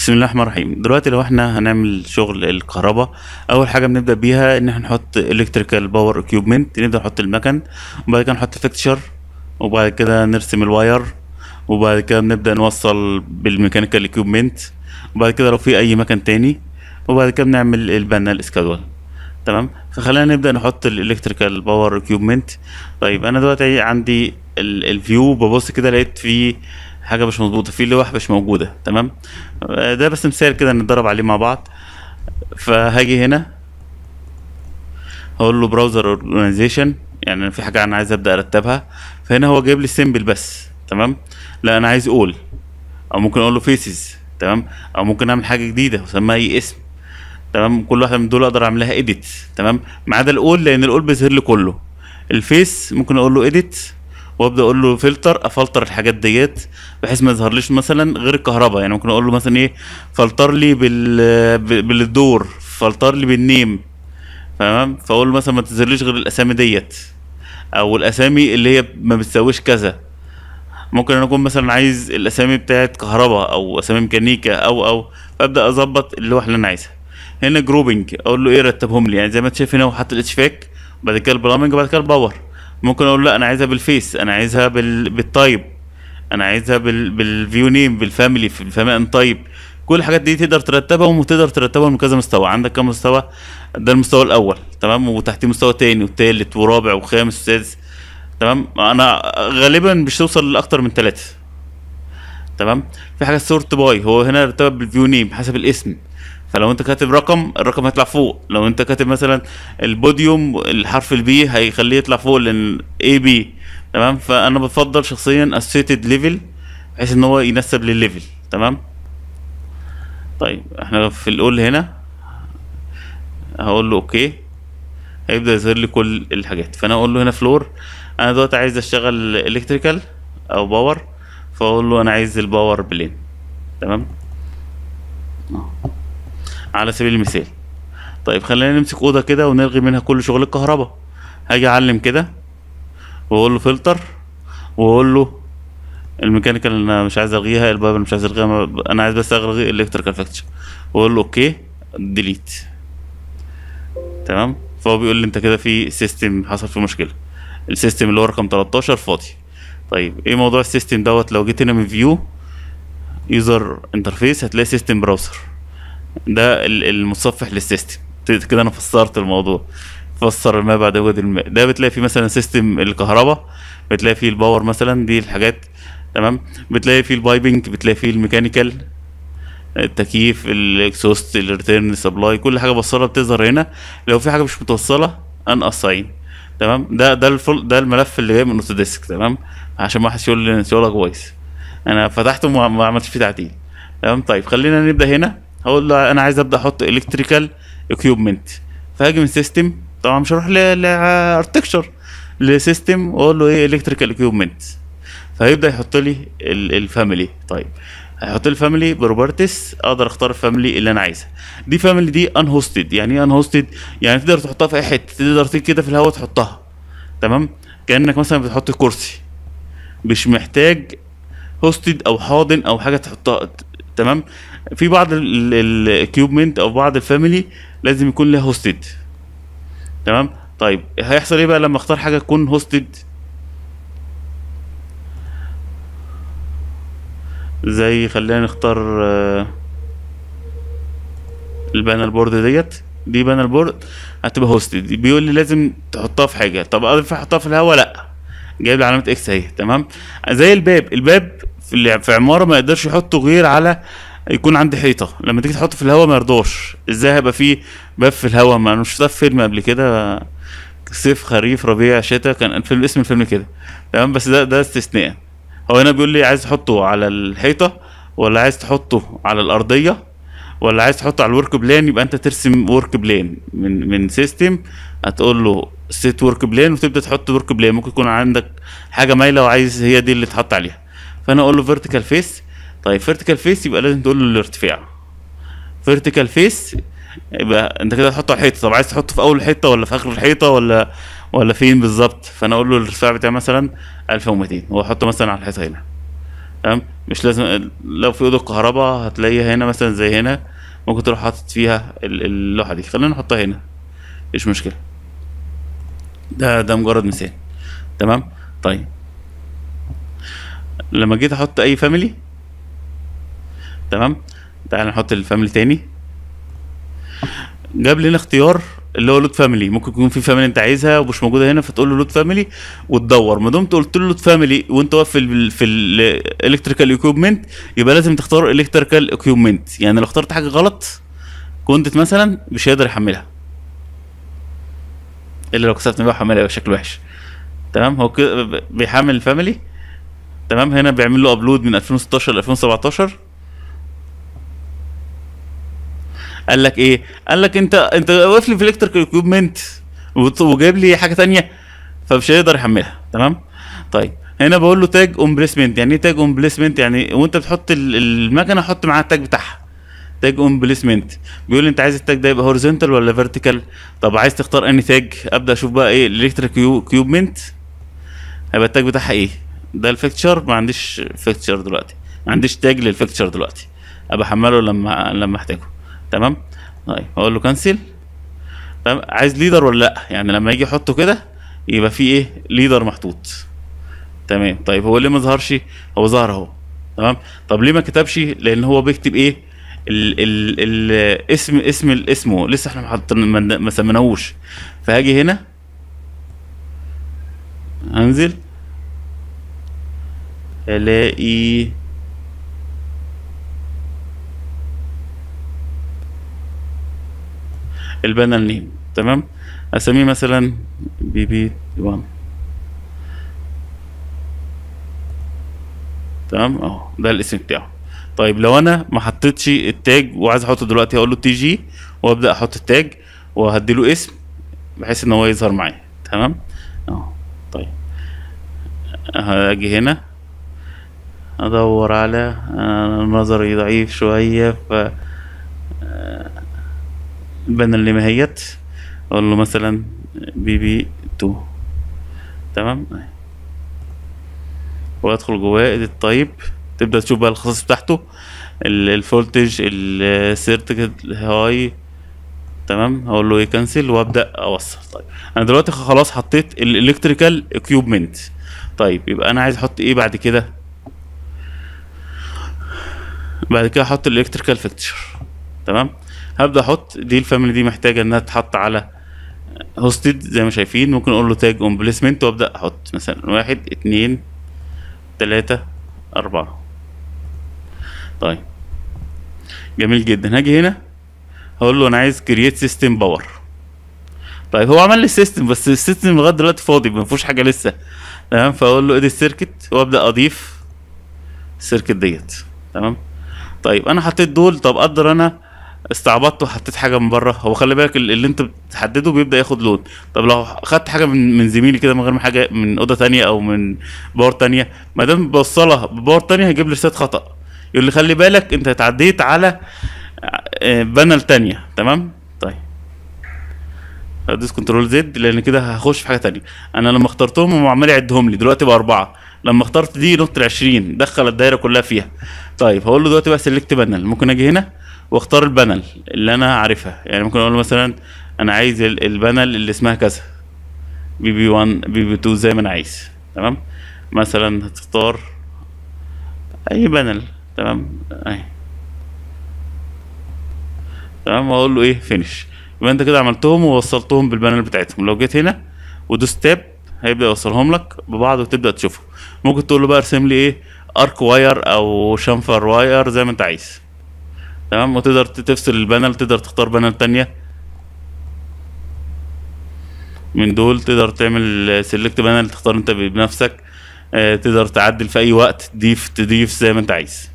بسم الله الرحمن الرحيم دلوقتي لو احنا هنعمل شغل الكهرباء اول حاجه بنبدا بيها ان احنا نحط الكتريكال باور اكيوبمنت نبدا نحط المكن وبعد كده نحط فيكتشر وبعد كده نرسم الواير وبعد كده بنبدا نوصل بالميكانيكال اكيوبمنت وبعد كده لو في اي مكن تاني وبعد كده بنعمل البانل سكادول تمام فخلينا نبدا نحط الالكتريكال باور اكيوبمنت طيب انا دلوقتي عندي الفيو ببص كده لقيت فيه حاجه مش مظبوطه في لوح مش موجوده تمام آه، ده بس مثال كده نتدرب عليه مع بعض فهاجي هنا هقول له براوزر اورجانيزيشن يعني أنا في حاجه انا عايز ابدا ارتبها فهنا هو جايب لي السيمبل بس تمام لا انا عايز اول او ممكن اقول له فيسز تمام او ممكن اعمل حاجه جديده واسميها اي اسم تمام كل واحده من دول اقدر اعملها اديت تمام ما عدا الاول لان الاول بيظهر لي كله الفيس ممكن اقول له اديت وابدا اقول له فلتر افلتر الحاجات ديت بحيث ما يظهرليش مثلا غير الكهرباء يعني ممكن اقول له مثلا ايه فلتر لي بال ب- بالدور فلتر لي بالنيم تمام فاقول له مثلا ما تظهرليش غير الاسامي ديت او الاسامي اللي هي ما بتساويش كذا ممكن انا اكون مثلا عايز الاسامي بتاعت كهرباء او اسامي ميكانيكا او او فابدا اظبط اللوحه اللي انا عايزها هنا جروبنج اقول له ايه رتبهم لي يعني زي ما انت شايف هنا هو حاطط الاتشفاك بعد كده البلامنج وبعد كده الباور ممكن اقول له لا انا عايزها بالفيس انا عايزها بال... بالتايب انا عايزها بال... بالفيو نيم بالفاميلي في الفاميلي ان تايب كل الحاجات دي تقدر ترتبهم وتقدر ترتبهم من كذا مستوى عندك كم مستوى ده المستوى الاول تمام وتحتيه مستوى تاني وتالت ورابع وخامس وسادس تمام انا غالبا مش توصل لاكتر من ثلاثة تمام في حاجه سورت باي هو هنا رتب بالفيو نيم حسب الاسم فلو انت كاتب رقم الرقم هيطلع فوق لو انت كاتب مثلا البوديوم الحرف البي هيخليه يطلع فوق لان اي بي تمام فانا بفضل شخصيا اسوسيتد ليفل بحيث ان هو ينسب للليفل تمام طيب احنا في الاول هنا هقول له اوكي هيبدا يظهر لي كل الحاجات فانا اقول له هنا فلور انا دلوقتي عايز اشتغل الكتريكال او باور فاقول له انا عايز الباور بلين تمام آه. على سبيل المثال طيب خلينا نمسك اوضه كده ونلغي منها كل شغل الكهرباء هاجي اعلم كده واقول له فلتر واقول له الميكانيكال اللي انا مش عايز الغيها الباب اللي مش عايز الغيها انا عايز بس الغي الكتريكال فاكتشر واقول له اوكي ديليت تمام فهو بيقول لي انت كده في سيستم حصل فيه مشكله السيستم اللي هو رقم 13 فاضي طيب ايه موضوع السيستم دوت لو جيت هنا من فيو يوزر انترفيس هتلاقي سيستم براوزر ده ال- المتصفح للسيستم ت- كده انا فسرت الموضوع فسر ما بعد وجود الماء ده بتلاقي فيه مثلا سيستم الكهرباء بتلاقي فيه الباور مثلا دي الحاجات تمام بتلاقي فيه البايبنج بتلاقي فيه الميكانيكال التكييف الاكسوست الريتيرن سبلاي كل حاجه بوصلها بتظهر هنا لو في حاجه مش متوصله ان اساين تمام ده ده الفل ده الملف اللي جاي من اوتوديسك تمام عشان ما حدش يقول لي ان شغلك كويس انا فتحته وما ما عملتش فيه تعديل تمام طيب خلينا نبدا هنا هقول له انا عايز ابدا احط الكتريكال اكيوبمنت فهاجي من سيستم طبعا مش هروح لاركتكشر لسيستم واقول له ايه الكتريكال اكيوبمنت فهيبدا يحط لي الفاميلي طيب هيحط لي الفاميلي بروبرتيز اقدر اختار الفاميلي اللي انا عايزها دي فاميلي دي ان هوستد يعني ايه ان هوستد يعني تقدر تحطها في اي حته تقدر تيجي كده في الهواء تحطها تمام كانك مثلا بتحط كرسي مش محتاج هوستد او حاضن او حاجه تحطها ت- تمام في بعض الاكيوبمنت او بعض الفاميلي لازم يكون لها هوستد تمام طيب هيحصل ايه بقى لما اختار حاجه تكون هوستد زي خلينا نختار آه، البانل بورد ديت دي بانل بورد هتبقى هوستد بيقول لي لازم تحطها في حاجه طب ينفع احطها في الهواء لا جايب لي علامه اكس اهي تمام زي الباب الباب في اللي في عماره ما يقدرش يحطه غير على يكون عندي حيطه لما تيجي تحطه في الهواء ما يرضاش ازاي هيبقى فيه باب في الهواء ما انا مش شفتها في فيلم قبل كده صيف خريف ربيع شتاء كان الفيلم اسم الفيلم كده تمام بس ده ده استثناء هو هنا بيقول لي عايز تحطه على الحيطه ولا عايز تحطه على الارضيه ولا عايز تحطه على الورك بلان يبقى انت ترسم ورك بلان من من سيستم هتقول له سيت ورك بلان وتبدا تحط ورك بلان ممكن يكون عندك حاجه مايله وعايز هي دي اللي تحط عليها فانا اقول له فيرتيكال فيس طيب فيرتيكال فيس يبقى لازم تقول له الارتفاع فيرتيكال فيس يبقى انت كده هتحطه على الحيطه طب عايز تحطه في اول الحيطه ولا في اخر الحيطه ولا ولا فين بالظبط فانا اقول له الارتفاع بتاعي مثلا 1200 هو احطه مثلا على الحيطه هنا تمام مش لازم لو في اوضه كهرباء هتلاقيها هنا مثلا زي هنا ممكن تروح حاطط فيها ال- اللوحه دي خلينا نحطها هنا مفيش مشكله ده ده مجرد مثال تمام طيب لما جيت احط اي فاميلي تمام تعال نحط الفاميلي تاني جاب لنا اختيار اللي هو لود فاميلي ممكن يكون في فاميلي انت عايزها ومش موجوده هنا فتقول له لود فاميلي وتدور ما دمت قلت له لود فاميلي وانت واقف في ال في الالكتريكال اكيوبمنت يبقى لازم تختار الكتريكال اكيوبمنت يعني لو اخترت حاجه غلط كنت مثلا مش هيقدر يحملها الا لو كسرت بقى يحملها يبقى شكله وحش تمام هو كده ب- بيحمل الفاميلي تمام هنا بيعمل له ابلود من 2016 ل 2017 قال لك ايه قال لك انت انت واقف لي في الكتريكال اكيوبمنت وجايب لي حاجه تانية فمش هيقدر يحملها تمام طيب هنا بقول له تاج اون بليسمنت يعني ايه تاج اون بليسمنت يعني وانت بتحط ال- المكنه حط معاها التاج بتاعها تاج اون بليسمنت بيقول لي انت عايز التاج ده يبقى هوريزونتال ولا فيرتيكال طب عايز تختار انهي تاج ابدا اشوف بقى ايه الالكتريك كيوبمنت هيبقى التاج بتاعها ايه ده الفيكتشر ما عنديش فيكتشر دلوقتي ما عنديش تاج للفيكتشر دلوقتي ابقى احمله لما لما احتاجه تمام طيب اقول له كانسل تمام عايز ليدر ولا لا يعني لما يجي يحطه كده يبقى في ايه ليدر محطوط تمام طيب هو ليه ما ظهرش هو ظهر اهو تمام طب ليه ما كتبش لان هو بيكتب ايه ال ال ال اسم اسم ال- اسمه لسه احنا ما حطينا ما- ما سميناهوش فهاجي هنا هنزل الاقي البانل نيم تمام اسميه مثلا بي بي 1 تمام اهو ده الاسم بتاعه طيب لو انا ما حطيتش التاج وعايز احطه دلوقتي هقول له تي جي وابدا احط التاج وهديله اسم بحيث ان هو يظهر معايا تمام اهو طيب هاجي هنا ادور على أنا نظري ضعيف شويه ف البانل اللي ماهيت اقول له مثلا بي بي 2 تمام أهي. وادخل جواه اديت تايب تبدا تشوف بقى الخصائص بتاعته ال- الفولتج السيرتيكت هاي تمام هقول له ايه كنسل وابدا اوصل طيب انا دلوقتي خلاص حطيت الالكتريكال اكيوبمنت طيب يبقى انا عايز احط ايه بعد كده بعد كده احط الالكتريكال فيكتشر تمام هبدا احط دي الفاميلي دي محتاجه انها تتحط على هوستد زي ما شايفين ممكن اقول له تاج اون بليسمنت وابدا احط مثلا واحد اتنين تلاتة أربعة طيب جميل جدا هاجي هنا هقول له انا عايز كرييت سيستم باور طيب هو عمل لي السيستم بس السيستم لغايه دلوقتي فاضي ما فيهوش حاجه لسه تمام فاقول له ادي السيركت وابدا اضيف السيركت ديت تمام طيب انا حطيت دول طب اقدر انا استعبطت وحطيت حاجه من بره هو خلي بالك ال- اللي انت بتحدده بيبدا ياخد لون طب لو خدت حاجه من من زميلي كده من غير ما حاجه من اوضه تانية او من باور تانية ما دام بوصلها بباور تانية هيجيب لي رساله خطا يقول لي خلي بالك انت اتعديت على آه، بانل تانية تمام طيب هدوس كنترول زد لان كده هخش في حاجه تانية انا لما اخترتهم هم عمال يعدهم لي دلوقتي بقى اربعه لما اخترت دي نط ال 20 دخل الدايره كلها فيها طيب هقول له دلوقتي بقى سيلكت بانل ممكن اجي هنا واختار البانل اللي انا عارفها يعني ممكن اقول له مثلا انا عايز ال- البانل اللي اسمها كذا بي بي 1 بي بي 2 زي ما انا عايز تمام مثلا هتختار اي بانل تمام اهي تمام واقول له ايه فينش يبقى انت كده عملتهم ووصلتهم بالبانل بتاعتهم لو جيت هنا ودوست تاب هيبدا يوصلهم لك ببعض وتبدا تشوفه ممكن تقول له بقى ارسم لي ايه ارك واير او شنفر واير زي ما انت عايز تمام وتقدر تفصل البانل تقدر تختار بانل تانية من دول تقدر تعمل سيلكت بانل تختار انت بنفسك آه، تقدر تعدل في اي وقت تضيف تضيف زي ما انت عايز